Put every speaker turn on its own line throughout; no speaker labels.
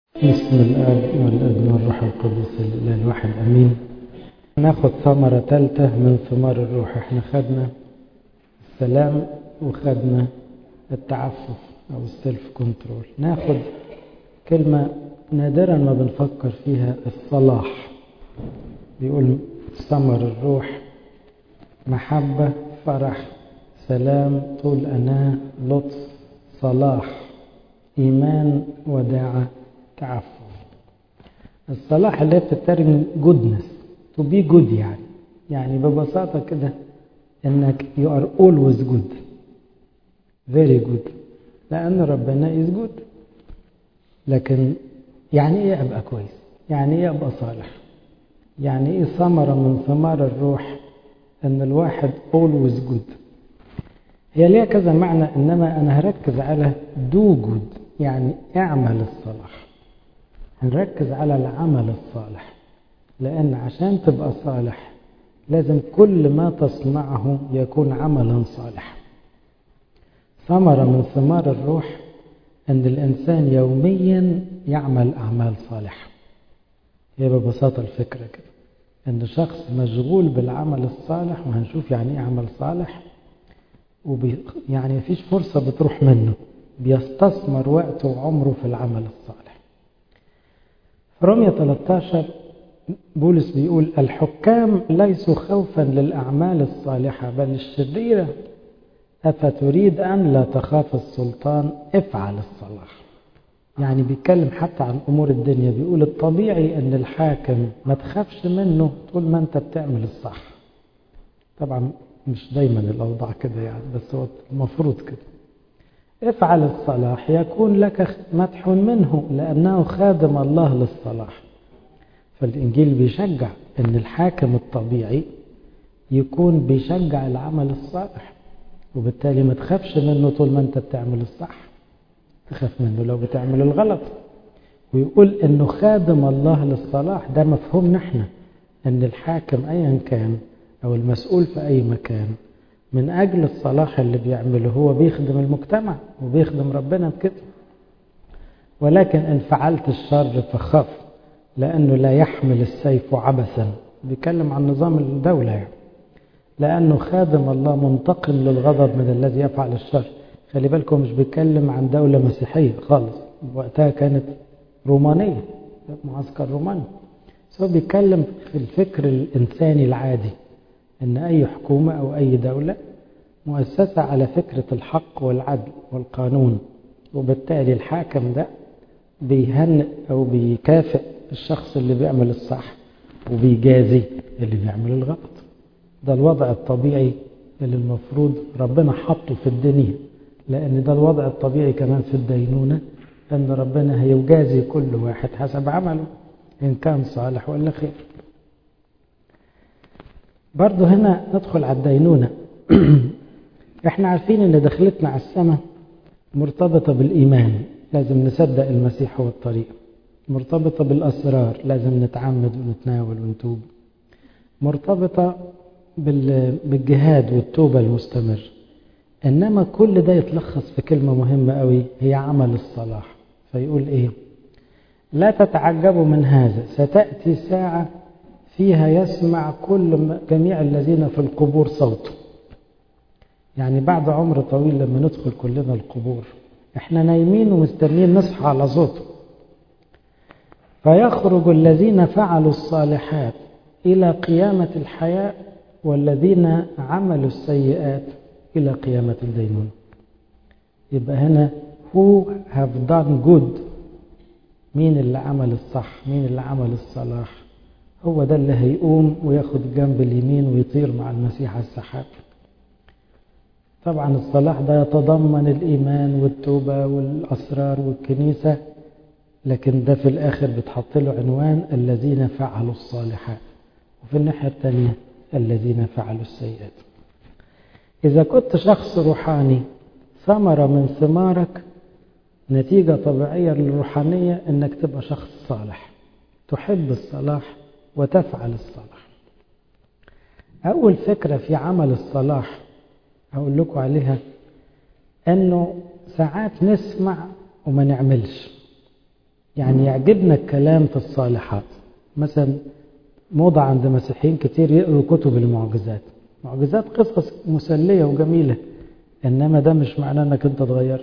بسم الآب والابن والروح القدس الإله الواحد أمين ناخد ثمرة ثالثة من ثمار الروح احنا خدنا السلام وخدنا التعفف أو السيلف كنترول ناخد كلمة نادرا ما بنفكر فيها الصلاح بيقول ثمر الروح محبة فرح سلام طول أناة لطف صلاح إيمان وداعة تعفف الصلاح اللي هي بتترجم جودنس تو بي جود يعني يعني ببساطة كده انك you are always good very good لأن ربنا is good لكن يعني ايه ابقى كويس يعني ايه ابقى صالح يعني ايه ثمرة من ثمار الروح ان الواحد always good هي ليها كذا معنى انما انا هركز على do good يعني اعمل الصلاح هنركز على العمل الصالح لأن عشان تبقى صالح لازم كل ما تصنعه يكون عملا صالحا ثمرة من ثمار الروح أن الإنسان يوميا يعمل أعمال صالحة هي ببساطة الفكرة كده أن شخص مشغول بالعمل الصالح وهنشوف يعني إيه عمل صالح وبي يعني مفيش فرصة بتروح منه بيستثمر وقته وعمره في العمل الصالح في رمية 13 بولس بيقول الحكام ليسوا خوفا للأعمال الصالحة بل الشريرة أفتريد أن لا تخاف السلطان افعل الصلاح يعني بيتكلم حتى عن أمور الدنيا بيقول الطبيعي أن الحاكم ما تخافش منه طول ما أنت بتعمل الصح طبعا مش دايما الأوضاع كده يعني بس هو المفروض كده افعل الصلاح يكون لك مدح منه لأنه خادم الله للصلاح فالإنجيل بيشجع أن الحاكم الطبيعي يكون بيشجع العمل الصالح وبالتالي ما تخافش منه طول ما أنت بتعمل الصح تخاف منه لو بتعمل الغلط ويقول أنه خادم الله للصلاح ده مفهوم نحن أن الحاكم أيا كان أو المسؤول في أي مكان من أجل الصلاح اللي بيعمله هو بيخدم المجتمع وبيخدم ربنا بكده ولكن إن فعلت الشر فخاف لأنه لا يحمل السيف عبثا بيتكلم عن نظام الدولة يعني لأنه خادم الله منتقم للغضب من الذي يفعل الشر خلي بالكم مش بيتكلم عن دولة مسيحية خالص وقتها كانت رومانية معسكر روماني بس هو بيتكلم في الفكر الإنساني العادي ان اي حكومة او اي دولة مؤسسة على فكرة الحق والعدل والقانون وبالتالي الحاكم ده بيهنئ او بيكافئ الشخص اللي بيعمل الصح وبيجازي اللي بيعمل الغلط ده الوضع الطبيعي اللي المفروض ربنا حطه في الدنيا لان ده الوضع الطبيعي كمان في الدينونة ان ربنا هيجازي كل واحد حسب عمله ان كان صالح ولا خير برضه هنا ندخل على الدينونة احنا عارفين ان دخلتنا على السماء مرتبطة بالإيمان لازم نصدق المسيح هو الطريق مرتبطة بالأسرار لازم نتعمد ونتناول ونتوب مرتبطة بالجهاد والتوبة المستمر إنما كل ده يتلخص في كلمة مهمة قوي هي عمل الصلاح فيقول إيه لا تتعجبوا من هذا ستأتي ساعة فيها يسمع كل جميع الذين في القبور صوته يعني بعد عمر طويل لما ندخل كلنا القبور احنا نايمين ومستنيين نصحى على صوته فيخرج الذين فعلوا الصالحات إلى قيامة الحياة والذين عملوا السيئات إلى قيامة الدينون يبقى هنا who have done good مين اللي عمل الصح مين اللي عمل الصلاح هو ده اللي هيقوم وياخد الجنب اليمين ويطير مع المسيح على السحاب طبعا الصلاح ده يتضمن الإيمان والتوبة والأسرار والكنيسة لكن ده في الآخر بتحط له عنوان الذين فعلوا الصالحات وفي الناحية الثانية الذين فعلوا السيئات إذا كنت شخص روحاني ثمرة من ثمارك نتيجة طبيعية للروحانية إنك تبقى شخص صالح تحب الصلاح وتفعل الصلاح أول فكرة في عمل الصلاح هقول لكم عليها أنه ساعات نسمع وما نعملش يعني يعجبنا الكلام في الصالحات مثلا موضة عند مسيحيين كتير يقروا كتب المعجزات معجزات قصص مسلية وجميلة إنما ده مش معناه إنك أنت اتغيرت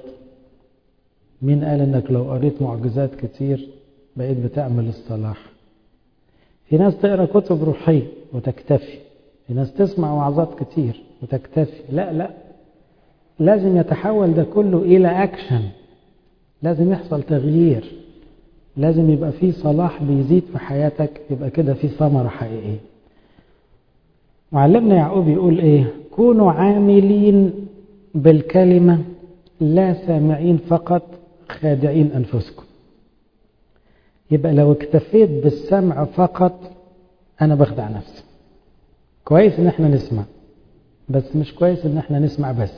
مين قال إنك لو قريت معجزات كتير بقيت بتعمل الصلاح في ناس تقرا كتب روحية وتكتفي في ناس تسمع وعظات كتير وتكتفي لا لا لازم يتحول ده كله إلى أكشن لازم يحصل تغيير لازم يبقى في صلاح بيزيد في حياتك يبقى كده في ثمرة حقيقية معلمنا يعقوب يقول ايه كونوا عاملين بالكلمة لا سامعين فقط خادعين أنفسكم يبقى لو اكتفيت بالسمع فقط أنا بخدع نفسي كويس إن احنا نسمع بس مش كويس إن احنا نسمع بس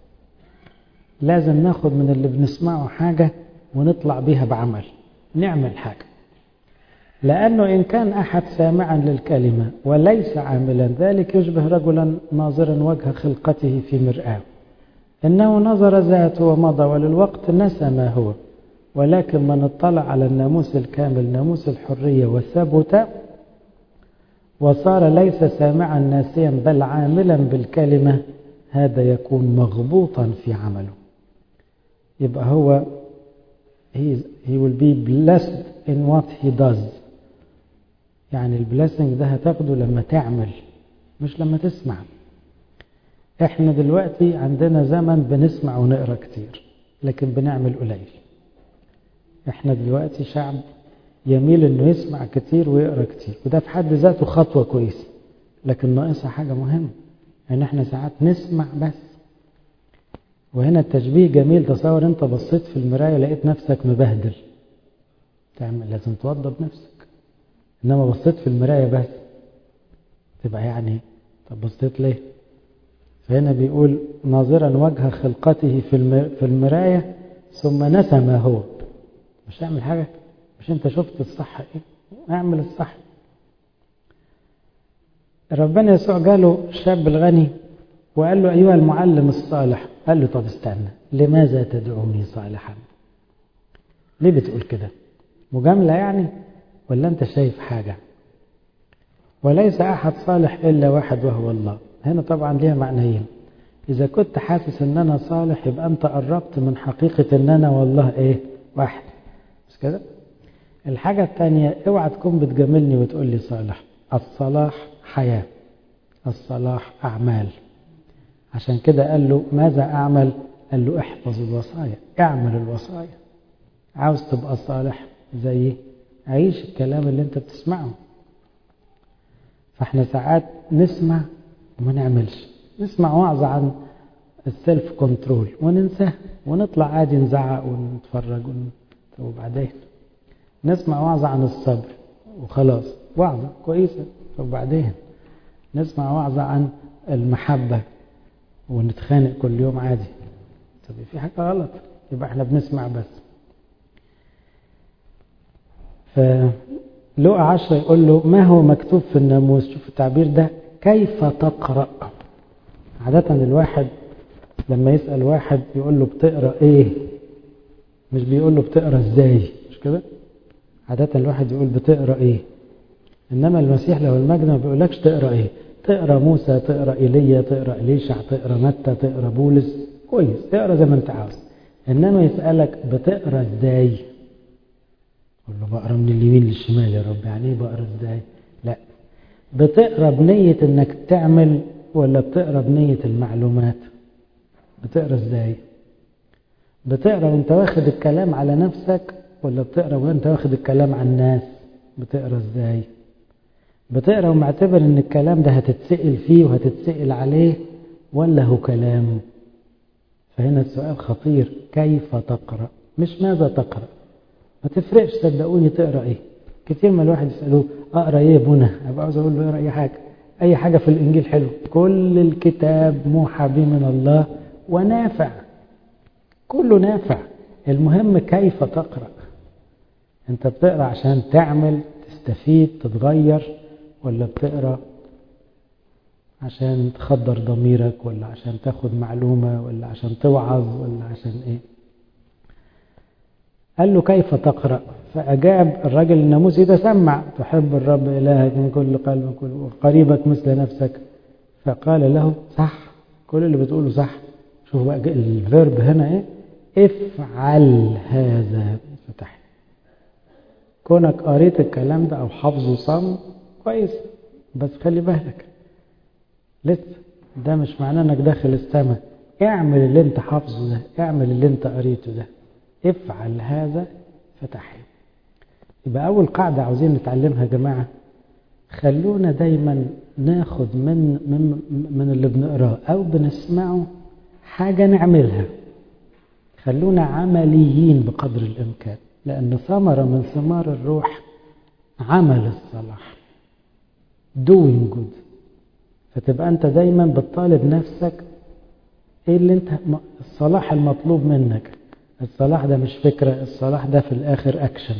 لازم ناخد من اللي بنسمعه حاجة ونطلع بيها بعمل نعمل حاجة لأنه إن كان أحد سامعا للكلمة وليس عاملا ذلك يشبه رجلا ناظرا وجه خلقته في مرآة إنه نظر ذاته ومضى وللوقت نسى ما هو ولكن من اطلع على الناموس الكامل ناموس الحرية وثبت وصار ليس سامعا ناسيا بل عاملا بالكلمة هذا يكون مغبوطا في عمله يبقى هو he, he will be blessed in what he does يعني البلاسنج ده هتاخده لما تعمل مش لما تسمع احنا دلوقتي عندنا زمن بنسمع ونقرا كتير لكن بنعمل قليل احنا دلوقتي شعب يميل انه يسمع كتير ويقرا كتير وده في حد ذاته خطوه كويسه لكن ناقصها حاجه مهمه ان احنا ساعات نسمع بس وهنا التشبيه جميل تصور انت بصيت في المرايه لقيت نفسك مبهدل تعمل لازم توضب نفسك انما بصيت في المرايه بس تبقى يعني طب بصيت ليه فهنا بيقول ناظرا وجه خلقته في في المرايه ثم نسى ما هو مش اعمل حاجه مش انت شفت الصح ايه اعمل الصح ربنا يسوع جاله الشاب الغني وقال له ايها المعلم الصالح قال له طب استنى لماذا تدعوني صالحا ليه بتقول كده مجامله يعني ولا انت شايف حاجه وليس احد صالح الا واحد وهو الله هنا طبعا ليها معنيين اذا كنت حاسس ان انا صالح يبقى انت قربت من حقيقه ان انا والله ايه واحد مش كده الحاجة الثانية اوعى تكون بتجاملني وتقول لي صالح الصلاح حياة الصلاح أعمال عشان كده قال له ماذا أعمل قال له احفظ الوصايا اعمل الوصايا عاوز تبقى صالح زي عيش الكلام اللي انت بتسمعه فاحنا ساعات نسمع وما نعملش نسمع وعظ عن السيلف كنترول وننساه ونطلع عادي نزعق ونتفرج ون... وبعدين نسمع وعظة عن الصبر وخلاص وعظة كويسة وبعدين نسمع وعظة عن المحبة ونتخانق كل يوم عادي طب في حاجة غلط يبقى احنا بنسمع بس فلقى عشرة يقول له ما هو مكتوب في الناموس شوف التعبير ده كيف تقرأ عادة الواحد لما يسأل واحد يقول له بتقرأ ايه مش بيقول له بتقرأ ازاي مش كده عادة الواحد يقول بتقرأ ايه انما المسيح لو المجد ما بيقولكش تقرأ ايه تقرأ موسى تقرأ ايليا تقرأ إليشع تقرأ متى تقرأ بولس كويس اقرأ زي ما انت عاوز انما يسألك بتقرأ ازاي قول له بقرا من اليمين للشمال يا رب يعني ايه بقرا ازاي لا بتقرا بنية انك تعمل ولا بتقرا بنية المعلومات بتقرا ازاي بتقرا وانت واخد الكلام على نفسك ولا بتقرا وانت واخد الكلام على الناس بتقرا ازاي بتقرا ومعتبر ان الكلام ده هتتسأل فيه وهتتسأل عليه ولا هو كلام فهنا السؤال خطير كيف تقرأ مش ماذا تقرأ ما تفرقش صدقوني تقرأ ايه كتير ما الواحد يسألوه اقرأ ايه يا بنا ابقى عاوز اقول له اقرأ اي حاجة اي حاجة في الانجيل حلو كل الكتاب موحى به من الله ونافع كله نافع المهم كيف تقرأ انت بتقرأ عشان تعمل تستفيد تتغير ولا بتقرأ عشان تخدر ضميرك ولا عشان تاخد معلومة ولا عشان توعظ ولا عشان ايه قال له كيف تقرأ فأجاب الراجل الناموسي ده سمع تحب الرب إلهك من كل قلب كل وقريبك مثل نفسك فقال له صح كل اللي بتقوله صح شوف بقى الفيرب هنا ايه افعل هذا فتح كونك قريت الكلام ده او حافظه صم كويس بس خلي بالك لسه ده مش معناه انك داخل السماء اعمل اللي انت حافظه ده اعمل اللي انت قريته ده افعل هذا فتحي يبقى اول قاعدة عاوزين نتعلمها يا جماعة خلونا دايما ناخد من من من اللي بنقراه او بنسمعه حاجة نعملها خلونا عمليين بقدر الامكان لان ثمرة من ثمار الروح عمل الصلاح doing good فتبقى انت دايما بتطالب نفسك ايه اللي انت الصلاح المطلوب منك الصلاح ده مش فكرة الصلاح ده في الاخر اكشن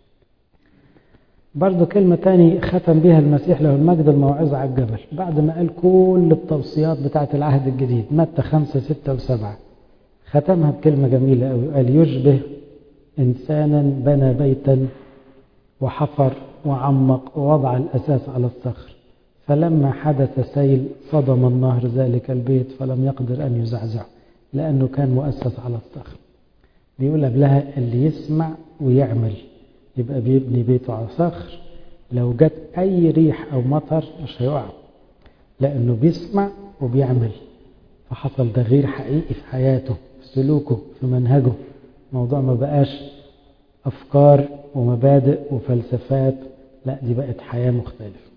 برضو كلمة تاني ختم بها المسيح له المجد الموعظة على الجبل بعد ما قال كل التوصيات بتاعة العهد الجديد متى خمسة ستة وسبعة ختمها بكلمة جميلة قوي قال يشبه إنسانا بنى بيتا وحفر وعمق ووضع الأساس على الصخر فلما حدث سيل صدم النهر ذلك البيت فلم يقدر أن يزعزعه لأنه كان مؤسس على الصخر بيقول قبلها اللي يسمع ويعمل يبقى بيبني بيته على صخر لو جت أي ريح أو مطر مش هيقع لأنه بيسمع وبيعمل فحصل تغيير حقيقي في حياته في سلوكه في منهجه الموضوع ما بقاش أفكار ومبادئ وفلسفات لا دي بقت حياة مختلفة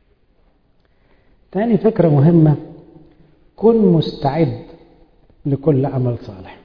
تاني فكرة مهمة كن مستعد لكل عمل صالح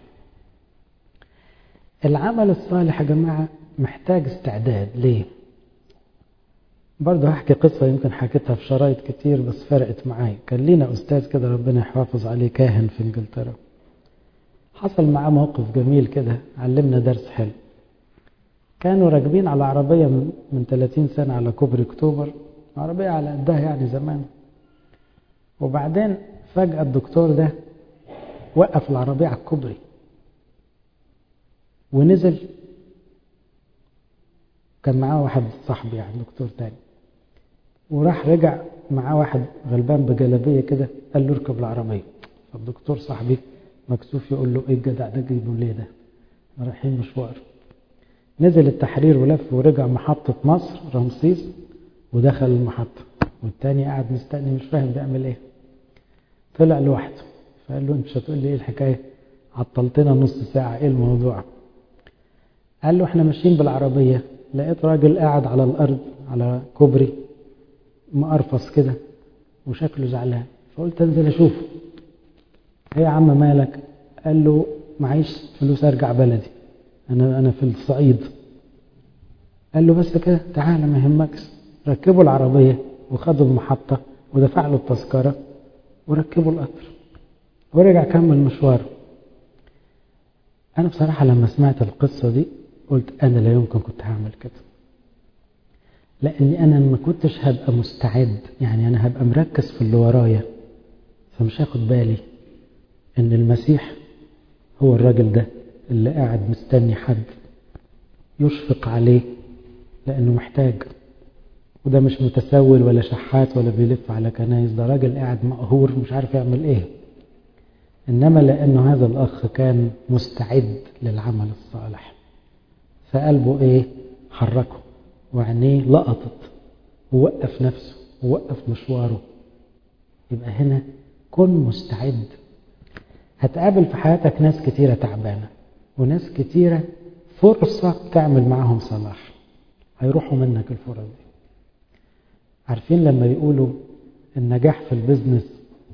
العمل الصالح يا جماعة محتاج استعداد ليه برضه هحكي قصة يمكن حكيتها في شرايط كتير بس فرقت معايا كان لينا أستاذ كده ربنا يحافظ عليه كاهن في إنجلترا حصل معاه موقف جميل كده علمنا درس حلو كانوا راكبين على عربية من 30 سنة على كوبري أكتوبر عربية على قدها يعني زمان وبعدين فجأة الدكتور ده وقف العربية على الكوبري ونزل كان معاه واحد صاحبي يعني دكتور تاني وراح رجع معاه واحد غلبان بجلابيه كده قال له اركب العربيه فالدكتور صاحبي مكسوف يقول له ايه الجدع ده جايبه ليه ده رايحين مشوار نزل التحرير ولف ورجع محطة مصر رمسيس ودخل المحطة والتاني قاعد مستني مش فاهم بيعمل ايه طلع لوحده فقال له انت مش هتقول لي ايه الحكاية عطلتنا نص ساعة ايه الموضوع قال له احنا ماشيين بالعربية لقيت راجل قاعد على الأرض على كوبري مقرفص كده وشكله زعلان فقلت انزل اشوفه ايه يا عم مالك قال له معيش فلوس ارجع بلدي انا انا في الصعيد قال له بس كده تعالى ما يهمكش ركبوا العربية وخدوا المحطة ودفع له التذكرة وركبوا القطر ورجع كمل مشواره أنا بصراحة لما سمعت القصة دي قلت أنا لا يمكن كنت هعمل كده لأني أنا ما كنتش هبقى مستعد يعني أنا هبقى مركز في اللي ورايا فمش هاخد بالي إن المسيح هو الراجل ده اللي قاعد مستني حد يشفق عليه لأنه محتاج وده مش متسول ولا شحات ولا بيلف على كنايس ده راجل قاعد مقهور مش عارف يعمل ايه إنما لأنه هذا الأخ كان مستعد للعمل الصالح فقلبه إيه حركه وعينيه لقطت ووقف نفسه ووقف مشواره يبقى هنا كن مستعد هتقابل في حياتك ناس كتيرة تعبانة وناس كتيرة فرصة تعمل معاهم صلاح هيروحوا منك الفرص دي عارفين لما يقولوا النجاح في البزنس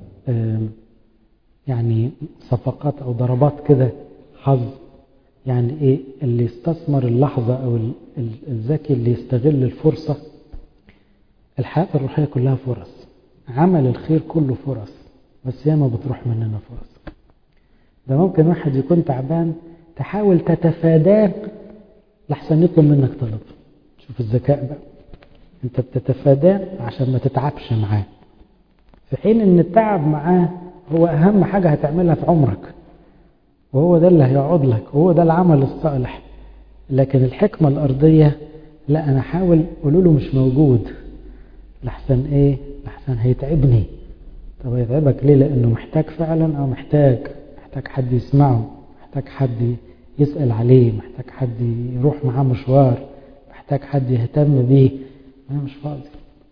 يعني صفقات او ضربات كده حظ يعني ايه اللي يستثمر اللحظة او الذكي اللي يستغل الفرصة الحياة الروحية كلها فرص عمل الخير كله فرص بس ياما بتروح مننا فرص ده ممكن واحد يكون تعبان تحاول تتفاداه لحسن يطلب منك طلب شوف الذكاء بقى انت بتتفاداه عشان ما تتعبش معاه في حين ان التعب معاه هو اهم حاجة هتعملها في عمرك وهو ده اللي هيقعد لك وهو ده العمل الصالح لكن الحكمة الأرضية لا أنا أحاول قولوا له مش موجود لحسن إيه لحسن هيتعبني طب هيتعبك ليه لأنه محتاج فعلا أو محتاج محتاج حد يسمعه محتاج حد يسأل عليه محتاج حد يروح معاه مشوار محتاج حد يهتم بيه أنا مش فاضي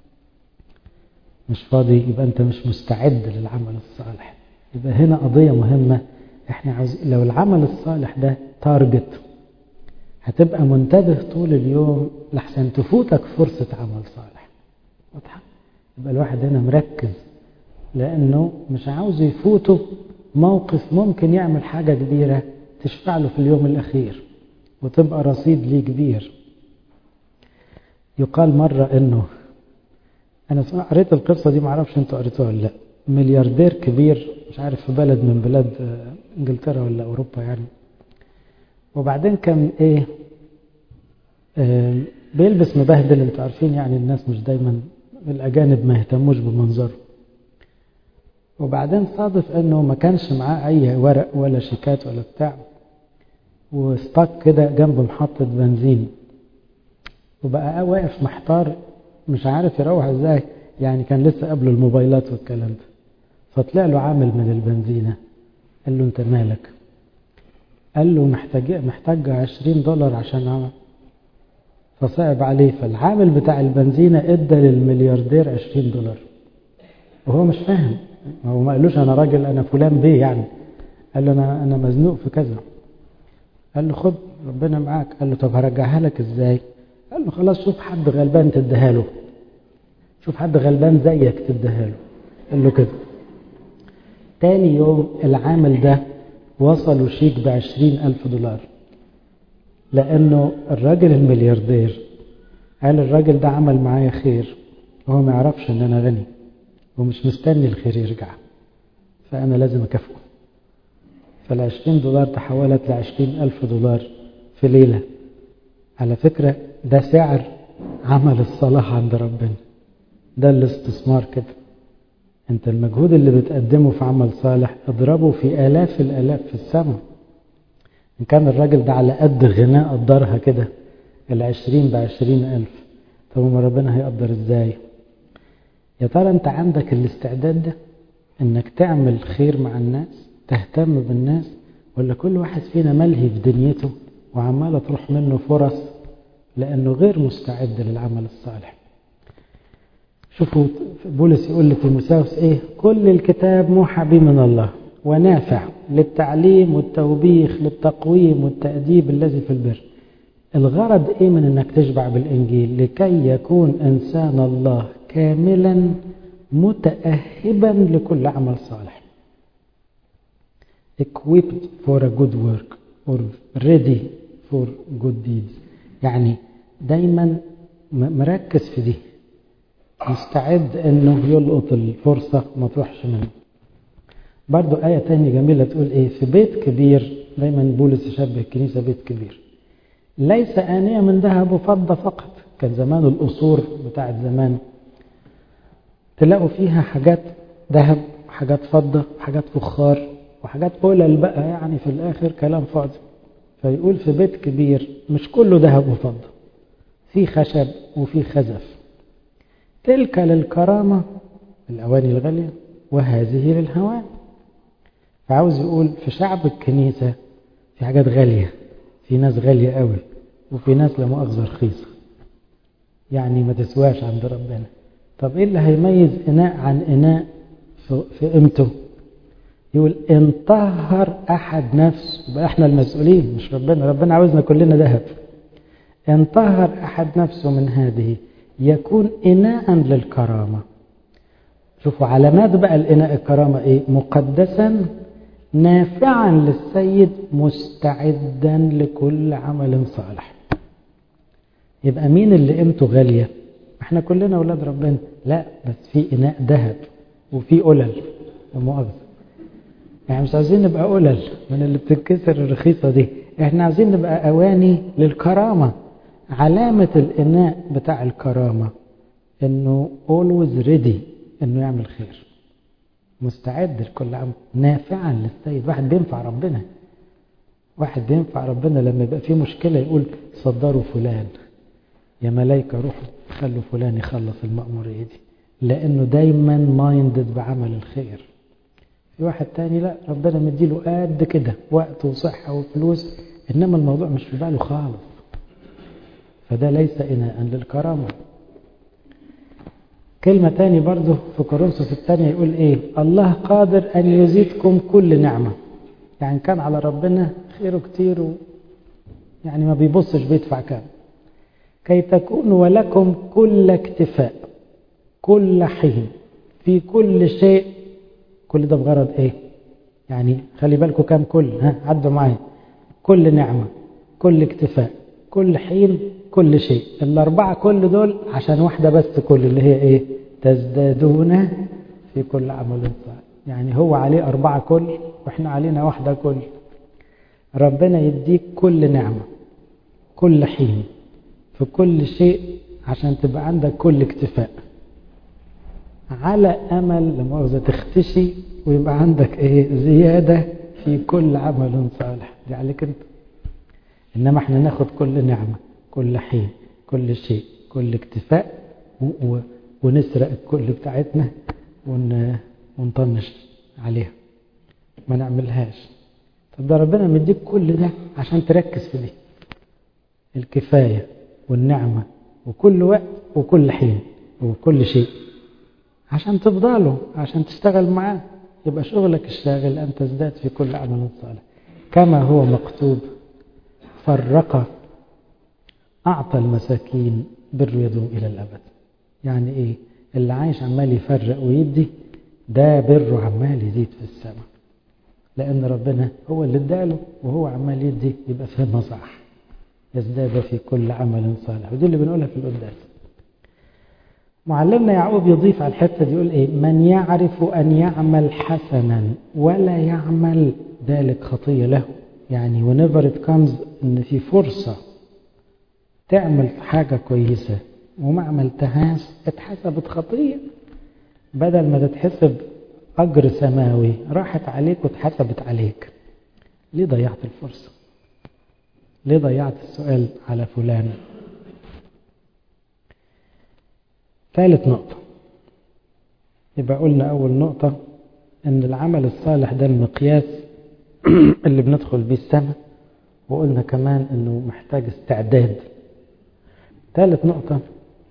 مش فاضي يبقى أنت مش مستعد للعمل الصالح يبقى هنا قضية مهمة احنا عاوز لو العمل الصالح ده تارجت هتبقى منتبه طول اليوم لحسن تفوتك فرصة عمل صالح واضحة يبقى الواحد هنا مركز لأنه مش عاوز يفوته موقف ممكن يعمل حاجة كبيرة تشفع له في اليوم الأخير وتبقى رصيد ليه كبير يقال مرة انه انا قريت القصة دي معرفش انتوا قريتوها ولا لا ملياردير كبير مش عارف في بلد من بلاد انجلترا ولا اوروبا يعني وبعدين كان ايه آه بيلبس مبهدل انتوا عارفين يعني الناس مش دايما الاجانب ما يهتموش بمنظره وبعدين صادف انه ما كانش معاه اي ورق ولا شيكات ولا بتاع واستاك كده جنب محطة بنزين وبقى واقف محتار مش عارف يروح ازاي يعني كان لسه قبل الموبايلات والكلام ده فطلع له عامل من البنزينة قال له انت مالك قال له محتاج محتاج 20 دولار عشان عمل فصعب عليه فالعامل بتاع البنزينة ادى للملياردير 20 دولار وهو مش فاهم هو ما قالوش انا راجل انا فلان بيه يعني قال له انا انا مزنوق في كذا قال له خد ربنا معاك قال له طب هرجعها لك ازاي قال له خلاص شوف حد غلبان تديها له شوف حد غلبان زيك تديها له قال له كده تاني يوم العامل ده وصلوا شيك بعشرين ألف دولار لأنه الراجل الملياردير قال الراجل ده عمل معايا خير وهو ما يعرفش ان انا غني ومش مستني الخير يرجع فأنا لازم أكافئه فالعشرين دولار تحولت لعشرين ألف دولار في ليلة على فكرة ده سعر عمل الصلاح عند ربنا ده الاستثمار كده انت المجهود اللي بتقدمه في عمل صالح اضربه في آلاف الآلاف في السماء إن كان الراجل ده على قد غناء قدرها كده العشرين بعشرين ألف طب ما ربنا هيقدر ازاي يا ترى انت عندك الاستعداد ده انك تعمل خير مع الناس تهتم بالناس ولا كل واحد فينا ملهي في دنيته وعمالة تروح منه فرص لأنه غير مستعد للعمل الصالح شوفوا بولس يقول لتيموساوس ايه كل الكتاب موحى به من الله ونافع للتعليم والتوبيخ للتقويم والتأديب الذي في البر الغرض ايه من انك تشبع بالانجيل لكي يكون انسان الله كاملا متأهبا لكل عمل صالح equipped for a good work or ready for good deeds يعني دايما مركز في دي مستعد انه يلقط الفرصة ما تروحش منه برضو آية تانية جميلة تقول ايه في بيت كبير دايما بولس يشبه الكنيسة بيت كبير ليس آنية من ذهب وفضة فقط كان زمان القصور بتاعت زمان تلاقوا فيها حاجات ذهب وحاجات فضة وحاجات فخار وحاجات قلل بقى يعني في الآخر كلام فاضي فيقول في بيت كبير مش كله ذهب وفضة في خشب وفي خزف تلك للكرامة الأواني الغالية وهذه للهوان فعاوز يقول في شعب الكنيسة في حاجات غالية في ناس غالية قوي وفي ناس لا مؤاخذة رخيصة يعني ما تسواش عند ربنا طب ايه اللي هيميز اناء عن اناء في قيمته يقول ان طهر احد نفسه يبقى احنا المسؤولين مش ربنا ربنا عاوزنا كلنا ذهب ان طهر احد نفسه من هذه يكون اناء للكرامه شوفوا علامات بقى الاناء الكرامه ايه مقدسا نافعا للسيد مستعدا لكل عمل صالح يبقى مين اللي قيمته غاليه احنا كلنا اولاد ربنا لا بس في اناء ذهب وفي قلل مؤاخذه يعني مش عايزين نبقى قلل من اللي بتتكسر الرخيصه دي احنا عايزين نبقى اواني للكرامه علامه الاناء بتاع الكرامه انه always ready انه يعمل خير مستعد لكل عمل نافعا للسيد واحد بينفع ربنا واحد بينفع ربنا لما يبقى فيه مشكلة يقول صدروا فلان يا ملايكة روحوا خلوا فلان يخلص المأمورية دي لأنه دايما مايندد بعمل الخير في واحد تاني لا ربنا مديله قد كده وقت وصحة وفلوس إنما الموضوع مش في باله خالص فده ليس إناء للكرامة كلمة تاني برضه في كورنثوس الثانية يقول إيه الله قادر أن يزيدكم كل نعمة يعني كان على ربنا خيره كتير و يعني ما بيبصش بيدفع كام كي تكونوا ولكم كل اكتفاء كل حين في كل شيء كل ده بغرض ايه يعني خلي بالكم كام كل ها عدوا معايا كل نعمة كل اكتفاء كل حين كل شيء الأربعة كل دول عشان واحدة بس كل اللي هي ايه تزدادون في كل عمل صالح يعني هو عليه أربعة كل وإحنا علينا واحدة كل ربنا يديك كل نعمة كل حين في كل شيء عشان تبقى عندك كل اكتفاء على أمل لمؤاخذة تختشي ويبقى عندك ايه زيادة في كل عمل صالح دي عليك انت إنما احنا ناخد كل نعمة كل حين كل شيء كل اكتفاء ونسرق الكل بتاعتنا ون ونطنش عليها ما نعملهاش طب ده ربنا مديك كل ده عشان تركز في دي الكفاية والنعمة وكل وقت وكل حين وكل شيء عشان تفضله عشان تشتغل معاه يبقى شغلك الشاغل أن تزداد في كل عمل صالح كما هو مكتوب فرق أعطى المساكين بر يدوم إلى الأبد يعني إيه اللي عايش عمال يفرق ويدي ده بره عمال يزيد في السماء لأن ربنا هو اللي اداله وهو عمال يدي يبقى فهمها صح يزداد في كل عمل صالح ودي اللي بنقولها في القداس معلمنا يعقوب يضيف على الحتة دي يقول إيه من يعرف أن يعمل حسنا ولا يعمل ذلك خطية له يعني whenever it comes إن في فرصة تعمل حاجة كويسة وما عملتهاش اتحسبت خطية بدل ما تتحسب أجر سماوي راحت عليك واتحسبت عليك ليه ضيعت الفرصة ليه ضيعت السؤال على فلان ثالث نقطة يبقى قلنا أول نقطة أن العمل الصالح ده المقياس اللي بندخل بيه السماء وقلنا كمان أنه محتاج استعداد ثالث نقطة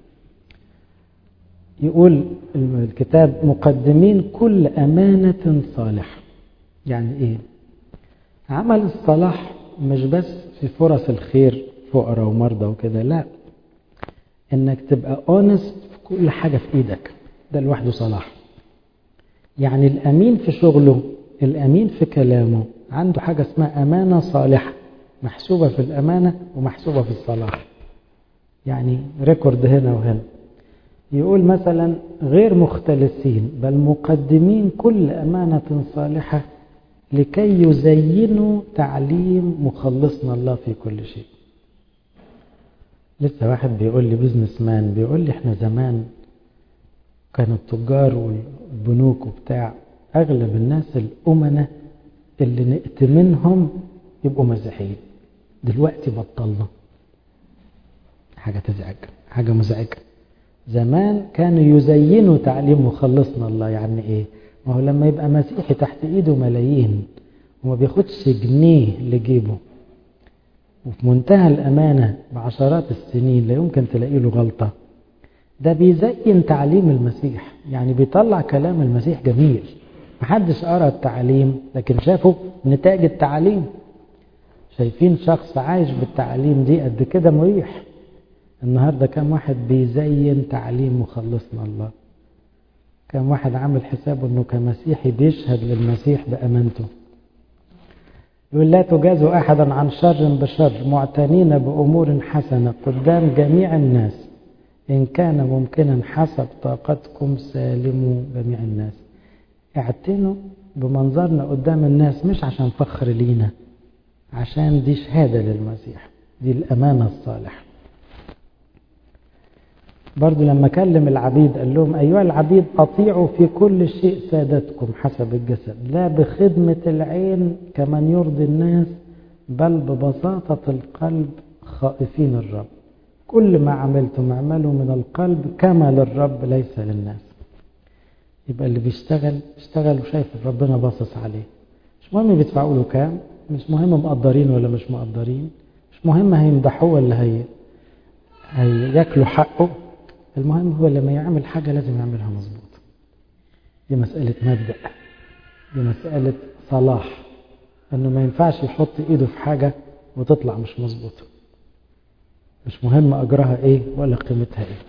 يقول الكتاب مقدمين كل أمانة صالحة يعني إيه عمل الصلاح مش بس في فرص الخير فقراء ومرضى وكده لا انك تبقى اونست في كل حاجة في ايدك ده لوحده صلاح يعني الامين في شغله الامين في كلامه عنده حاجة اسمها امانة صالحة محسوبة في الامانة ومحسوبة في الصلاح يعني ريكورد هنا وهنا يقول مثلا غير مختلسين بل مقدمين كل أمانة صالحة لكي يزينوا تعليم مخلصنا الله في كل شيء لسه واحد بيقول لي بزنس مان بيقول لي احنا زمان كانوا التجار والبنوك وبتاع اغلب الناس الامنة اللي نأتمنهم يبقوا مسيحيين دلوقتي بطلنا حاجة تزعج حاجة مزعجة زمان كانوا يزينوا تعليم مخلصنا الله يعني ايه ما هو لما يبقى مسيحي تحت ايده ملايين وما بياخدش جنيه لجيبه وفي منتهى الأمانة بعشرات السنين لا يمكن تلاقي له غلطة ده بيزين تعليم المسيح يعني بيطلع كلام المسيح جميل محدش قرأ التعليم لكن شافوا نتاج التعليم شايفين شخص عايش بالتعليم دي قد كده مريح النهاردة كم واحد بيزين تعليم مخلصنا الله كم واحد عامل حسابه انه كمسيحي بيشهد للمسيح بأمانته يقول لا تجازوا أحدا عن شر بشر معتنين بأمور حسنة قدام جميع الناس إن كان ممكنا حسب طاقتكم سالموا جميع الناس اعتنوا بمنظرنا قدام الناس مش عشان فخر لينا عشان دي شهادة للمسيح دي الأمانة الصالحة برضو لما كلم العبيد قال لهم أيها العبيد أطيعوا في كل شيء سادتكم حسب الجسد لا بخدمة العين كمن يرضي الناس بل ببساطة القلب خائفين الرب كل ما عملتم اعملوا من القلب كما للرب ليس للناس يبقى اللي بيشتغل بيشتغل وشايف ربنا باصص عليه مش مهم بيدفعوا له كام مش مهم مقدرين ولا مش مقدرين مش مهم هيمدحوه ولا هي هياكلوا حقه المهم هو لما يعمل حاجة لازم يعملها مظبوط دي مسألة مبدأ دي مسألة صلاح انه ما ينفعش يحط ايده في حاجة وتطلع مش مظبوطة مش مهم اجرها ايه ولا قيمتها ايه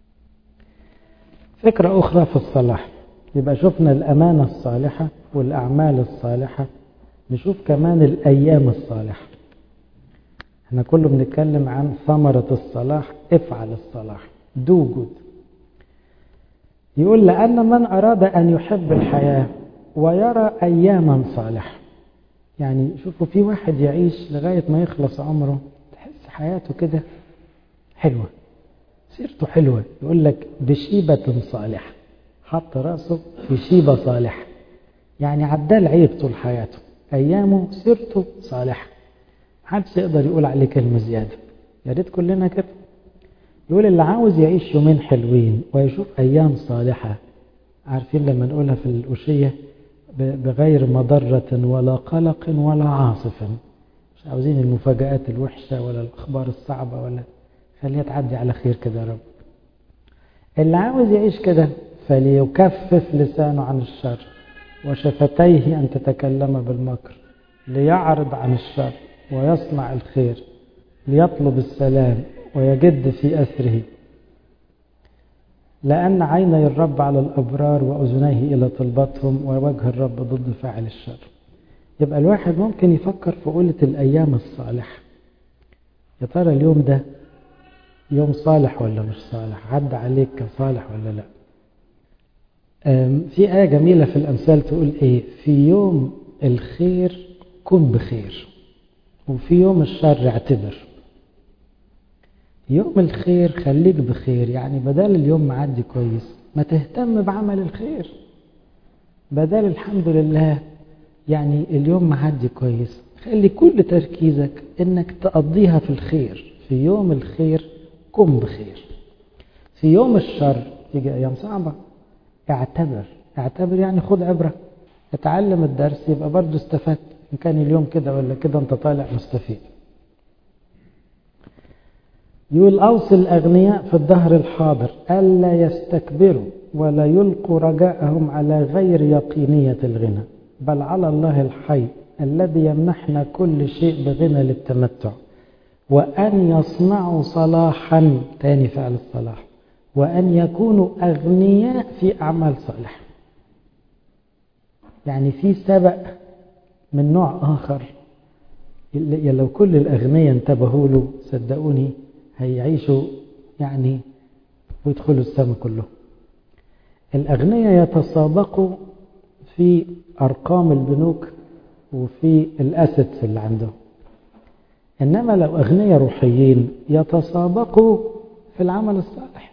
فكرة اخرى في الصلاح يبقى شفنا الامانة الصالحة والاعمال الصالحة نشوف كمان الايام الصالحة احنا كله بنتكلم عن ثمرة الصلاح افعل الصلاح دو جود يقول لأن من أراد أن يحب الحياة ويرى أياما صالحة يعني شوفوا في واحد يعيش لغاية ما يخلص عمره تحس حياته كده حلوة سيرته حلوة يقول لك بشيبة صالحة حط راسه في شيبة صالحة يعني عدال عيب طول حياته أيامه سيرته صالحة محدش يقدر يقول عليه كلمة زيادة يا ريت كلنا كده يقول اللي عاوز يعيش يومين حلوين ويشوف أيام صالحة عارفين لما نقولها في الأشية بغير مضرة ولا قلق ولا عاصف مش عاوزين المفاجآت الوحشة ولا الأخبار الصعبة ولا خليها تعدي على خير كده يا رب اللي عاوز يعيش كده فليكفف لسانه عن الشر وشفتيه أن تتكلم بالمكر ليعرض عن الشر ويصنع الخير ليطلب السلام ويجد في أسره لأن عيني الرب على الأبرار وأذنيه إلى طلبتهم ووجه الرب ضد فاعل الشر يبقى الواحد ممكن يفكر في قولة الأيام الصالحة يا ترى اليوم ده يوم صالح ولا مش صالح عدى عليك كصالح ولا لا في آية جميلة في الأمثال تقول إيه في يوم الخير كن بخير وفي يوم الشر اعتبر يوم الخير خليك بخير يعني بدل اليوم معدي كويس ما تهتم بعمل الخير بدل الحمد لله يعني اليوم معدي كويس خلي كل تركيزك انك تقضيها في الخير في يوم الخير كن بخير في يوم الشر تيجي ايام صعبة اعتبر اعتبر يعني خد عبرة اتعلم الدرس يبقى برضه استفدت ان كان اليوم كده ولا كده انت طالع مستفيد يقول أوصي الأغنياء في الدهر الحاضر ألا يستكبروا ولا يلقوا رجاءهم على غير يقينية الغنى بل على الله الحي الذي يمنحنا كل شيء بغنى للتمتع وأن يصنعوا صلاحا تاني فعل الصلاح وأن يكونوا أغنياء في أعمال صالحة يعني في سبق من نوع آخر لو كل الأغنياء انتبهوا له صدقوني هيعيشوا يعني ويدخلوا السماء كله الأغنياء يتسابقوا في أرقام البنوك وفي الأسيتس اللي عندهم إنما لو أغنياء روحيين يتسابقوا في العمل الصالح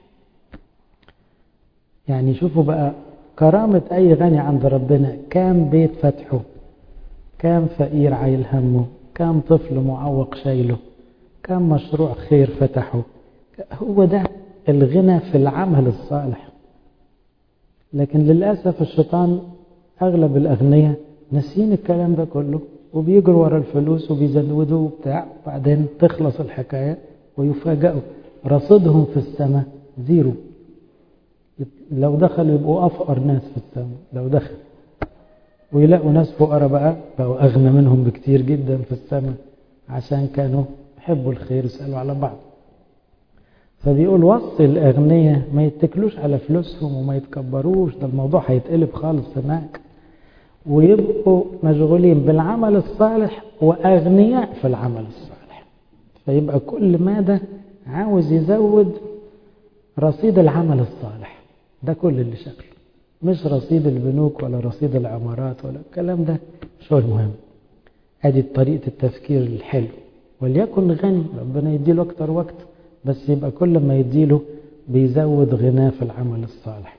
يعني شوفوا بقى كرامة أي غني عند ربنا كام بيت فتحه كام فقير عايل همه كام طفل معوق شايله كم مشروع خير فتحه هو ده الغنى في العمل الصالح لكن للأسف الشيطان أغلب الأغنياء ناسين الكلام ده كله وبيجروا ورا الفلوس وبيزودوا وبتاع وبعدين تخلص الحكاية ويفاجئوا رصيدهم في السماء زيرو لو دخلوا يبقوا أفقر ناس في السماء لو دخل ويلاقوا ناس فقراء بقى بقوا أغنى منهم بكتير جدا في السماء عشان كانوا يحبوا الخير يسألوا على بعض فبيقول وصي الأغنياء ما يتكلوش على فلوسهم وما يتكبروش ده الموضوع هيتقلب خالص هناك ويبقوا مشغولين بالعمل الصالح وأغنياء في العمل الصالح فيبقى كل ماذا عاوز يزود رصيد العمل الصالح ده كل اللي شكله مش رصيد البنوك ولا رصيد العمارات ولا الكلام ده مش هو المهم ادي طريقة التفكير الحلو وليكن غني ربنا يديله اكتر وقت بس يبقى كل ما يديله بيزود غناه في العمل الصالح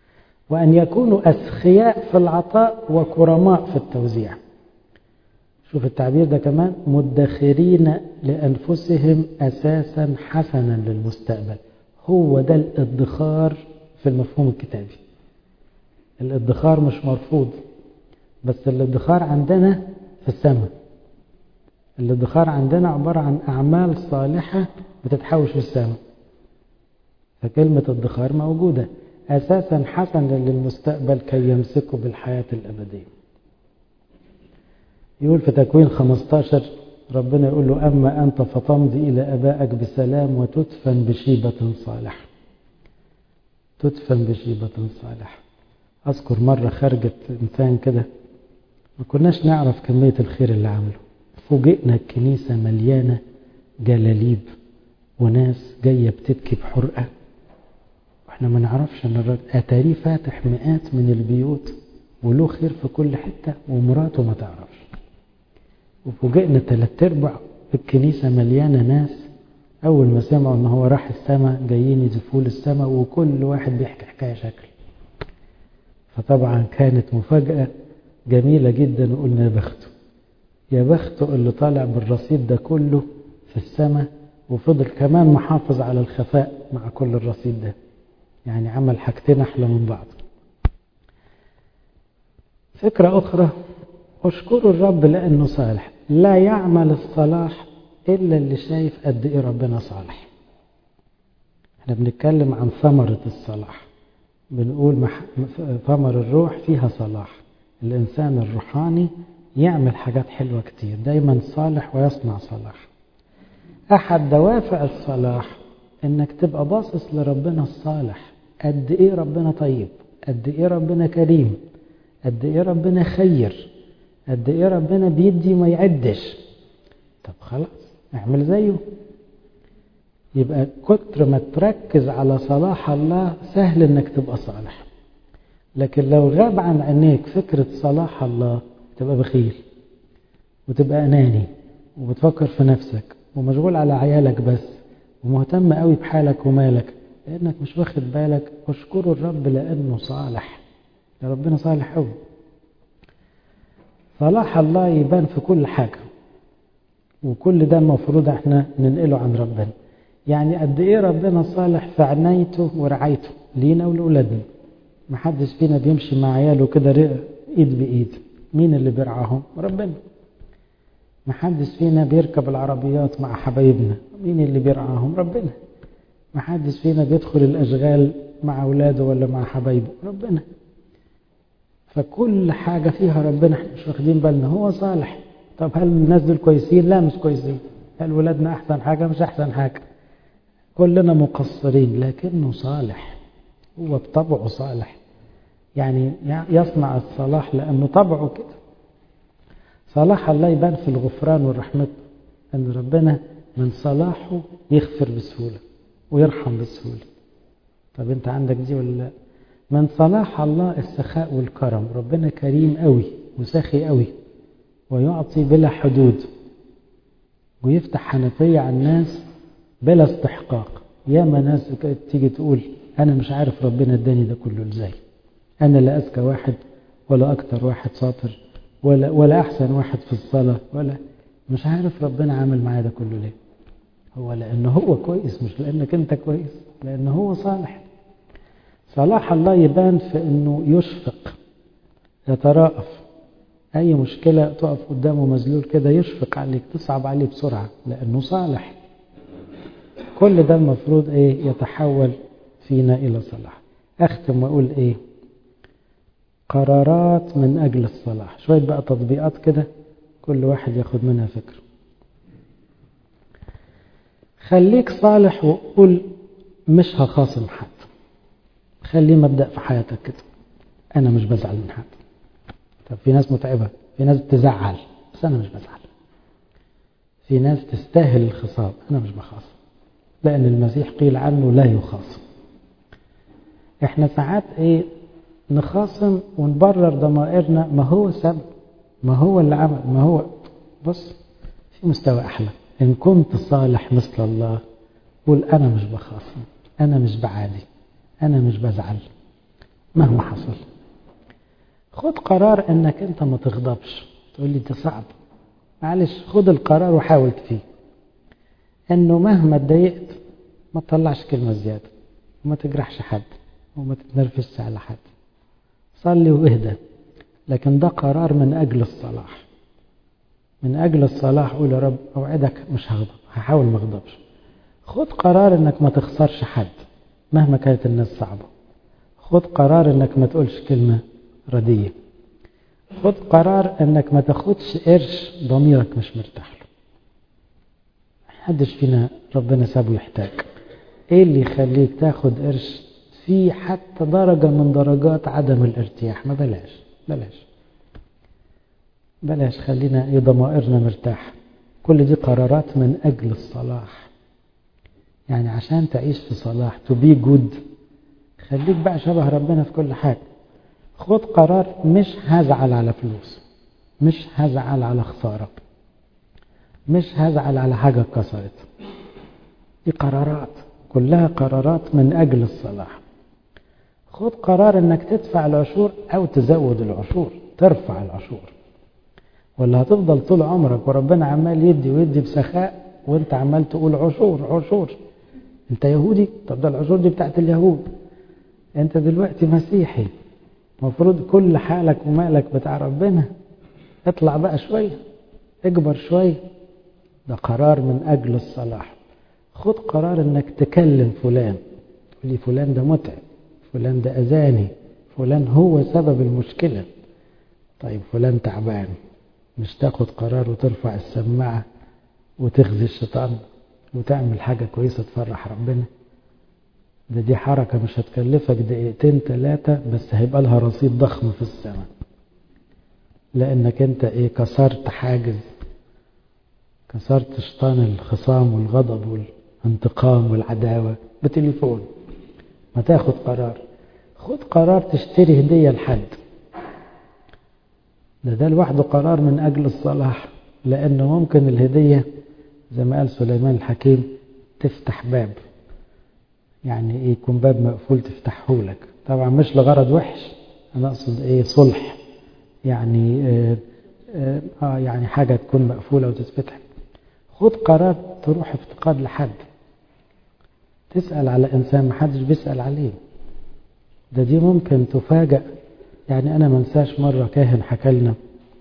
وأن يكونوا أسخياء في العطاء وكرماء في التوزيع شوف التعبير ده كمان مدخرين لأنفسهم أساسا حسنا للمستقبل هو ده الادخار في المفهوم الكتابي الادخار مش مرفوض بس الادخار عندنا في السماء الادخار عندنا عبارة عن أعمال صالحة بتتحوش في السماء فكلمة ادخار موجودة أساسا حسنا للمستقبل كي يمسكوا بالحياة الأبدية يقول في تكوين 15 ربنا يقول له أما أنت فتمضي إلى أبائك بسلام وتدفن بشيبة صالحة تدفن بشيبة صالحة أذكر مرة خرجت إنسان كده ما كناش نعرف كمية الخير اللي عمله فوجئنا الكنيسة مليانة جلاليب وناس جاية بتبكي بحرقة واحنا ما نعرفش ان الراجل اتاريه فاتح مئات من البيوت وله خير في كل حتة ومراته ما تعرفش وفوجئنا تلات ارباع الكنيسة مليانة ناس اول ما سمعوا ان هو راح السماء جايين يزفوا السماء وكل واحد بيحكي حكاية شكل فطبعا كانت مفاجأة جميلة جدا وقلنا يا بخته يا بخته اللي طالع بالرصيد ده كله في السماء وفضل كمان محافظ على الخفاء مع كل الرصيد ده يعني عمل حاجتين أحلى من بعض فكرة أخرى اشكروا الرب لأنه صالح لا يعمل الصلاح إلا اللي شايف قد إيه ربنا صالح احنا بنتكلم عن ثمرة الصلاح بنقول مح... ثمر الروح فيها صلاح الإنسان الروحاني يعمل حاجات حلوة كتير دايما صالح ويصنع صلاح أحد دوافع الصلاح إنك تبقى باصص لربنا الصالح قد إيه ربنا طيب قد إيه ربنا كريم قد إيه ربنا خير قد إيه ربنا بيدي ما يعدش طب خلاص اعمل زيه يبقى كتر ما تركز على صلاح الله سهل انك تبقى صالح لكن لو غاب عن عينيك فكرة صلاح الله تبقى بخيل وتبقى أناني وبتفكر في نفسك ومشغول على عيالك بس ومهتم قوي بحالك ومالك لأنك مش واخد بالك اشكروا الرب لأنه صالح يا ربنا صالح قوي صلاح الله يبان في كل حاجة وكل ده المفروض احنا ننقله عن ربنا يعني قد ايه ربنا صالح في عنايته ورعايته لينا ولأولادنا محدش فينا بيمشي مع عياله كده ايد بايد مين اللي بيرعاهم ربنا محدش فينا بيركب العربيات مع حبايبنا مين اللي بيرعاهم ربنا محدش فينا بيدخل الاشغال مع اولاده ولا مع حبايبه ربنا فكل حاجة فيها ربنا احنا مش واخدين بالنا هو صالح طب هل الناس دول كويسين لا مش كويسين هل ولادنا احسن حاجة مش احسن حاجة كلنا مقصرين لكنه صالح هو بطبعه صالح يعني يصنع الصلاح لأنه طبعه كده صلاح الله يبان في الغفران والرحمة أن ربنا من صلاحه يغفر بسهولة ويرحم بسهولة طب أنت عندك دي ولا لا من صلاح الله السخاء والكرم ربنا كريم قوي وسخي قوي ويعطي بلا حدود ويفتح حنفية على الناس بلا استحقاق ياما ناس تيجي تقول أنا مش عارف ربنا اداني ده كله ازاي أنا لا أذكى واحد ولا أكتر واحد شاطر ولا ولا أحسن واحد في الصلاة ولا مش عارف ربنا عامل معايا ده كله ليه هو لأنه هو كويس مش لأنك أنت كويس لأنه هو صالح صلاح الله يبان في أنه يشفق يتراءف أي مشكلة تقف قدامه مذلول كده يشفق عليك تصعب عليه بسرعة لأنه صالح كل ده المفروض إيه يتحول فينا إلى صلاح أختم وأقول إيه قرارات من أجل الصلاح شوية بقى تطبيقات كده كل واحد ياخد منها فكرة خليك صالح وقول مش هخاصم حد خليه مبدأ في حياتك كده أنا مش بزعل من حد طب في ناس متعبة في ناس بتزعل بس أنا مش بزعل في ناس تستاهل الخصام أنا مش بخاصم لأن المسيح قيل عنه لا يخاصم احنا ساعات ايه نخاصم ونبرر ضمائرنا ما هو سبب ما هو اللي عمل ما هو بص في مستوى أحلى إن كنت صالح مثل الله قول أنا مش بخاصم أنا مش بعادي أنا مش بزعل مهما حصل خد قرار انك انت ما تغضبش تقول لي ده صعب معلش خد القرار وحاول فيه انه مهما اتضايقت ما تطلعش كلمة زيادة وما تجرحش حد وما تتنرفزش على حد صلي واهدى لكن ده قرار من أجل الصلاح من أجل الصلاح قول يا رب أوعدك مش هغضب هحاول ما اغضبش خد قرار انك ما تخسرش حد مهما كانت الناس صعبة خد قرار انك ما تقولش كلمة ردية خد قرار انك ما تاخدش قرش ضميرك مش مرتاح له محدش فينا ربنا سابه يحتاج ايه اللي يخليك تاخد قرش في حتى درجة من درجات عدم الارتياح ما بلاش بلاش بلاش خلينا ضمائرنا مرتاح كل دي قرارات من أجل الصلاح يعني عشان تعيش في صلاح to be good خليك بقى شبه ربنا في كل حاجة خد قرار مش هزعل على فلوس مش هزعل على خسارة مش هزعل على حاجة اتكسرت دي قرارات كلها قرارات من أجل الصلاح خد قرار انك تدفع العشور او تزود العشور ترفع العشور ولا هتفضل طول عمرك وربنا عمال يدي ويدي بسخاء وانت عمال تقول عشور عشور انت يهودي طب ده العشور دي بتاعت اليهود انت دلوقتي مسيحي المفروض كل حالك ومالك بتاع ربنا اطلع بقى شوية اكبر شوية ده قرار من اجل الصلاح خد قرار انك تكلم فلان تقول لي فلان ده متعب فلان ده أذاني فلان هو سبب المشكلة طيب فلان تعبان مش تاخد قرار وترفع السماعة وتخزي الشيطان وتعمل حاجة كويسة تفرح ربنا ده دي حركة مش هتكلفك دقيقتين ثلاثة بس هيبقى لها رصيد ضخم في السماء لأنك أنت إيه كسرت حاجز كسرت شيطان الخصام والغضب والانتقام والعداوة بتليفون ما تاخد قرار خد قرار تشتري هدية لحد ده ده لوحده قرار من أجل الصلاح لأنه ممكن الهدية زي ما قال سليمان الحكيم تفتح باب يعني ايه يكون باب مقفول تفتحه لك طبعا مش لغرض وحش انا اقصد ايه صلح يعني آه, آه, اه يعني حاجة تكون مقفولة وتتفتح خد قرار تروح افتقاد لحد تسأل على إنسان محدش بيسأل عليه ده دي ممكن تفاجأ يعني أنا منساش مرة كاهن حكى لنا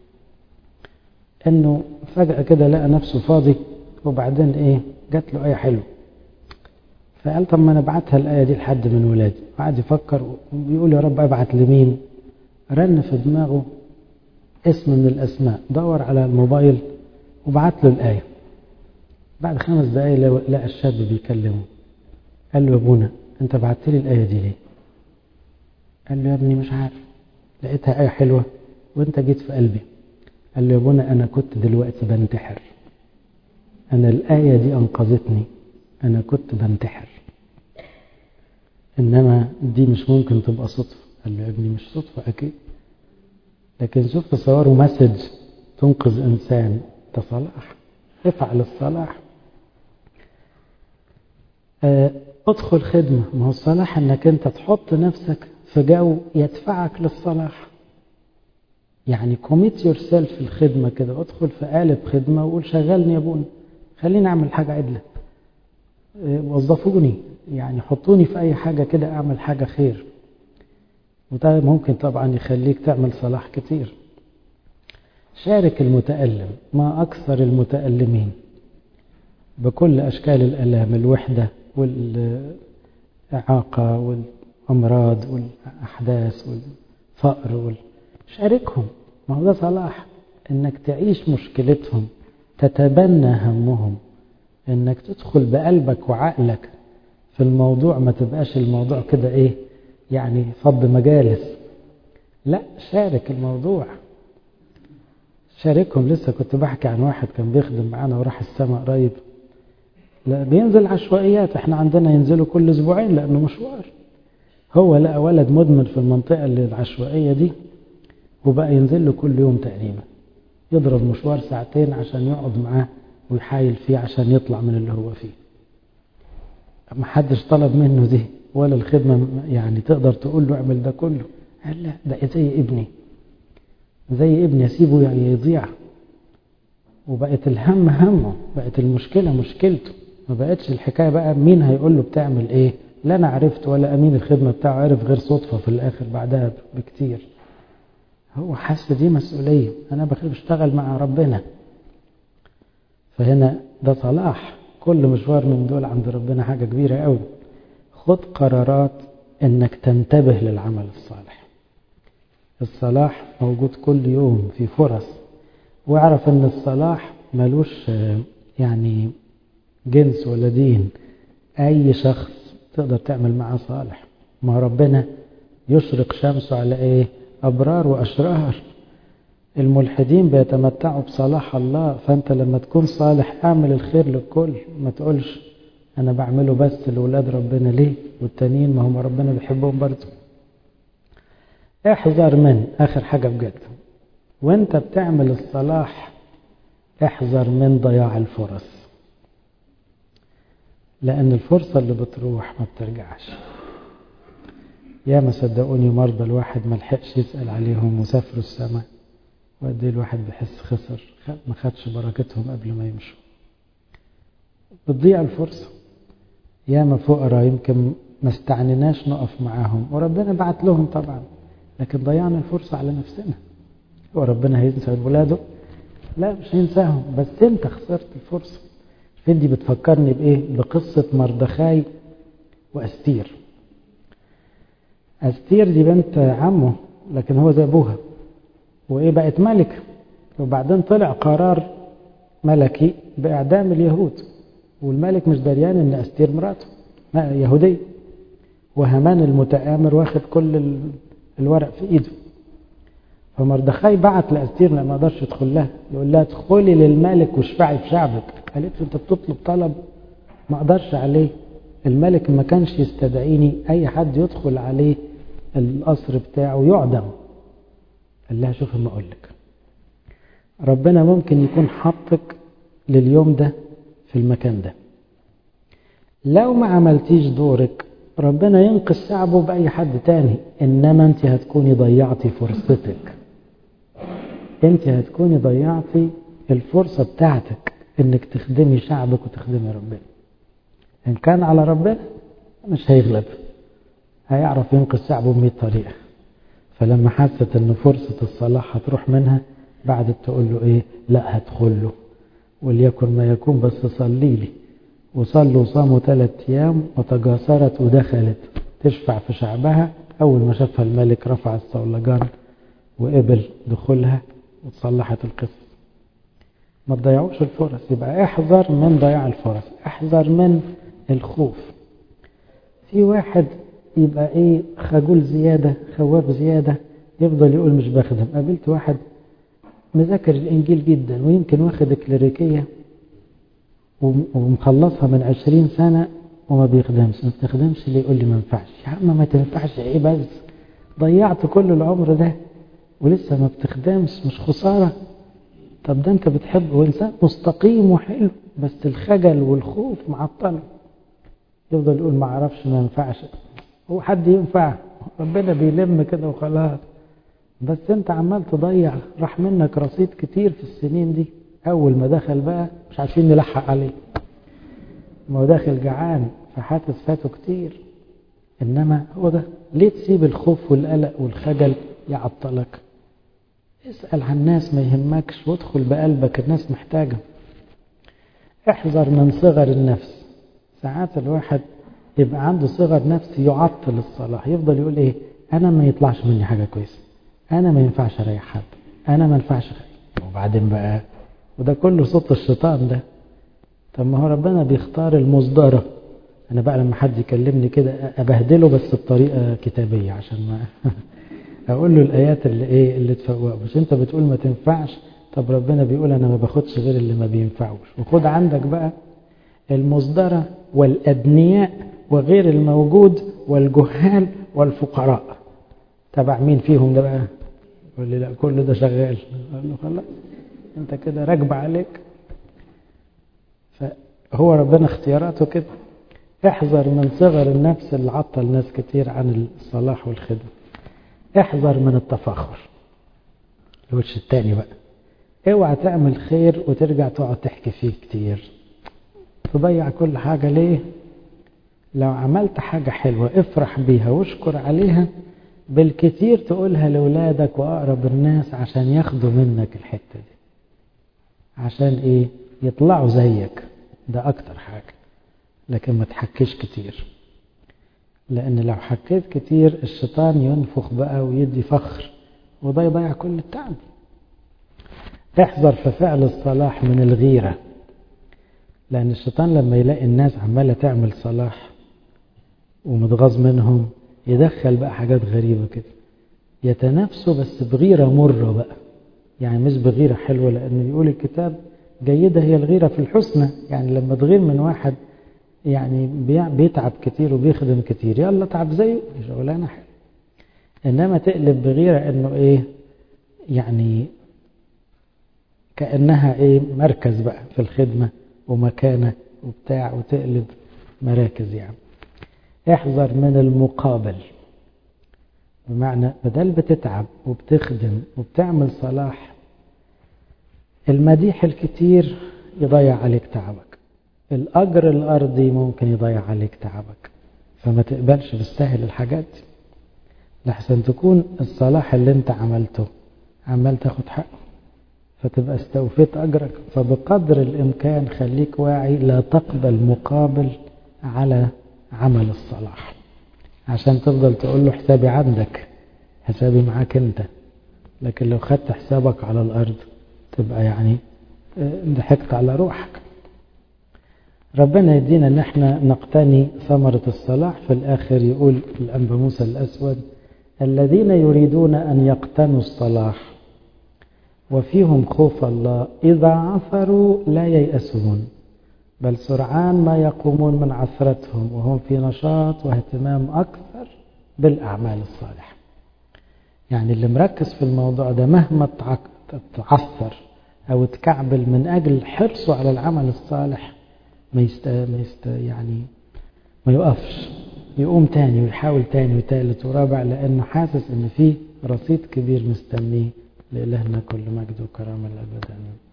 إنه فجأة كده لقى نفسه فاضي وبعدين إيه جات له آية حلوة فقال طب ما أنا أبعتها الآية دي لحد من ولادي قعد يفكر وبيقول يا رب أبعت لمين رن في دماغه اسم من الأسماء دور على الموبايل وبعت له الآية بعد خمس دقايق لقى الشاب بيكلمه قال له يا ابونا انت بعت لي الايه دي ليه قال له يا ابني مش عارف لقيتها ايه حلوه وانت جيت في قلبي قال له يا ابونا انا كنت دلوقتي بنتحر انا الايه دي انقذتني انا كنت بنتحر انما دي مش ممكن تبقى صدفه قال له يا ابني مش صدفه اكيد لكن شوف تصوروا مسج تنقذ انسان ده صلاح افعل الصلاح ادخل خدمة ما هو الصلاح انك انت تحط نفسك في جو يدفعك للصلاح يعني كوميت يور سيلف في الخدمة كده ادخل في قالب خدمة وقول شغلني يا ابونا خليني اعمل حاجة عدلة وظفوني يعني حطوني في اي حاجة كده اعمل حاجة خير وده ممكن طبعا يخليك تعمل صلاح كتير شارك المتألم ما أكثر المتألمين بكل أشكال الألام الوحدة والإعاقة والأمراض والأحداث والفقر وال... شاركهم ما هو ده صلاح إنك تعيش مشكلتهم تتبنى همهم إنك تدخل بقلبك وعقلك في الموضوع ما تبقاش الموضوع كده إيه يعني فض مجالس لا شارك الموضوع شاركهم لسه كنت بحكي عن واحد كان بيخدم معانا وراح السماء قريب لا بينزل عشوائيات احنا عندنا ينزلوا كل اسبوعين لانه مشوار هو لقى ولد مدمن في المنطقه اللي العشوائيه دي وبقى ينزل له كل يوم تقريبا يضرب مشوار ساعتين عشان يقعد معاه ويحايل فيه عشان يطلع من اللي هو فيه ما حدش طلب منه دي ولا الخدمة يعني تقدر تقول له اعمل ده كله قال لا ده زي ابني زي ابني اسيبه يعني يضيع وبقت الهم همه بقت المشكلة مشكلته ما بقتش الحكاية بقى مين هيقول له بتعمل ايه لا انا عرفت ولا امين الخدمة بتاعه عرف غير صدفة في الاخر بعدها بكتير هو حاسس دي مسؤولية انا بشتغل مع ربنا فهنا ده صلاح كل مشوار من دول عند ربنا حاجة كبيرة قوي خد قرارات انك تنتبه للعمل الصالح الصلاح موجود كل يوم في فرص واعرف ان الصلاح ملوش يعني جنس ولا دين اي شخص تقدر تعمل معاه صالح ما ربنا يشرق شمسه على ايه ابرار واشرار الملحدين بيتمتعوا بصلاح الله فانت لما تكون صالح اعمل الخير للكل ما تقولش انا بعمله بس لولاد ربنا ليه والتانيين ما هم ربنا بيحبهم برضه احذر من اخر حاجه بجد وانت بتعمل الصلاح احذر من ضياع الفرص لان الفرصه اللي بتروح ما بترجعش يا ما صدقوني مرضى الواحد ما لحقش يسال عليهم وسافروا السماء وقد الواحد بيحس خسر ما خدش بركتهم قبل ما يمشوا بتضيع الفرصه ياما فقراء يمكن ما استعنيناش نقف معاهم وربنا بعت لهم طبعا لكن ضيعنا الفرصة على نفسنا هو ربنا هينسى ولاده لا مش هينساهم بس انت خسرت الفرصة فين دي بتفكرني بايه بقصة مردخاي واستير استير دي بنت عمه لكن هو زي ابوها وايه بقت ملكة وبعدين طلع قرار ملكي باعدام اليهود والملك مش دريان ان استير مراته يهودية وهمان المتآمر واخد كل الورق في ايده فمردخاي بعت لاستير لما قدرش يدخل لها يقول لها ادخلي للملك واشفعي في شعبك قالت له انت بتطلب طلب ما اقدرش عليه الملك ما كانش يستدعيني اي حد يدخل عليه القصر بتاعه يعدم قال لها شوف ما اقول لك ربنا ممكن يكون حطك لليوم ده في المكان ده لو ما عملتيش دورك ربنا ينقذ شعبه بأي حد تاني إنما أنت هتكوني ضيعتي فرصتك أنت هتكوني ضيعتي الفرصة بتاعتك إنك تخدمي شعبك وتخدمي ربنا إن كان على ربنا مش هيغلب هيعرف ينقذ شعبه بمئة طريقة فلما حست إن فرصة الصلاح هتروح منها بعدت تقول له إيه لا هدخل له وليكن ما يكون بس صلي لي وصلوا وصاموا ثلاث أيام وتجاسرت ودخلت تشفع في شعبها أول ما شافها الملك رفع الصولجان وقبل دخولها وتصلحت القصة ما تضيعوش الفرص يبقى احذر من ضياع الفرص احذر من الخوف في واحد يبقى ايه خجول زيادة خواب زيادة يفضل يقول مش بخدم قابلت واحد مذاكر الانجيل جدا ويمكن واخد كليريكيه ومخلصها من عشرين سنة وما بيخدمش ما بتخدمش ليه يقول لي ما ينفعش يا عم ما تنفعش ايه بس ضيعت كل العمر ده ولسه ما بتخدمش مش خسارة طب ده انت بتحب وانسان مستقيم وحلو بس الخجل والخوف معطله يفضل يقول ما اعرفش ما ينفعش هو حد ينفع ربنا بيلم كده وخلاص بس انت عمال تضيع راح منك رصيد كتير في السنين دي اول ما دخل بقى مش عارفين نلحق عليه ما هو داخل جعان فحاسس فاته كتير انما هو ده ليه تسيب الخوف والقلق والخجل يعطلك اسأل عن الناس ما يهمكش وادخل بقلبك الناس محتاجة احذر من صغر النفس ساعات الواحد يبقى عنده صغر نفس يعطل الصلاح يفضل يقول ايه انا ما يطلعش مني حاجة كويسة انا ما ينفعش اريح حد انا ما ينفعش خير وبعدين بقى وده كله صوت الشيطان ده طب ما هو ربنا بيختار المصدرة انا بقى لما حد يكلمني كده ابهدله بس بطريقة كتابية عشان ما اقول له الايات اللي ايه اللي تفوقه مش انت بتقول ما تنفعش طب ربنا بيقول انا ما باخدش غير اللي ما بينفعوش وخد عندك بقى المصدرة والأدنياء وغير الموجود والجهال والفقراء تبع مين فيهم ده بقى يقول لي لا كل ده شغال قال له خلاص انت كده راكبه عليك فهو ربنا اختياراته كده احذر من صغر النفس اللي عطل ناس كتير عن الصلاح والخدمة احذر من التفاخر الوش التاني بقى اوعى تعمل خير وترجع تقعد تحكي فيه كتير تضيع كل حاجة ليه لو عملت حاجة حلوة افرح بيها واشكر عليها بالكتير تقولها لأولادك وأقرب الناس عشان ياخدوا منك الحتة دي عشان ايه يطلعوا زيك ده أكتر حاجة لكن ما تحكيش كتير لأن لو حكيت كتير الشيطان ينفخ بقى ويدي فخر وده يضيع كل التعب احذر في فعل الصلاح من الغيرة لأن الشيطان لما يلاقي الناس عمالة تعمل صلاح ومتغاظ منهم يدخل بقى حاجات غريبة كده يتنافسوا بس بغيرة مرة بقى يعني مش بغيرة حلوة لأن يقول الكتاب جيدة هي الغيرة في الحسنى يعني لما تغير من واحد يعني بيتعب كتير وبيخدم كتير يلا تعب زيه شغلانة حلوة إنما تقلب بغيرة إنه إيه يعني كأنها إيه مركز بقى في الخدمة ومكانة وبتاع وتقلب مراكز يعني احذر من المقابل بمعنى بدل بتتعب وبتخدم وبتعمل صلاح المديح الكتير يضيع عليك تعبك الأجر الأرضي ممكن يضيع عليك تعبك فما تقبلش بالسهل الحاجات دي لحسن تكون الصلاح اللي انت عملته عمال تاخد حقه فتبقى استوفيت أجرك فبقدر الإمكان خليك واعي لا تقبل مقابل على عمل الصلاح عشان تفضل تقول له حسابي عندك حسابي معاك انت لكن لو خدت حسابك على الأرض تبقى يعني ضحكت على روحك ربنا يدينا ان احنا نقتني ثمرة الصلاح في الآخر يقول الأنبا موسى الأسود الذين يريدون أن يقتنوا الصلاح وفيهم خوف الله إذا عثروا لا ييأسون بل سرعان ما يقومون من عثرتهم وهم في نشاط واهتمام أكثر بالأعمال الصالحة يعني اللي مركز في الموضوع ده مهما تعثر أو تكعبل من أجل حرصه على العمل الصالح ما يست... ما يست... يعني ما يقفش يقوم تاني ويحاول تاني وتالت ورابع لأنه حاسس إن في رصيد كبير مستنيه لإلهنا كل مجد وكرامة الأبد آمين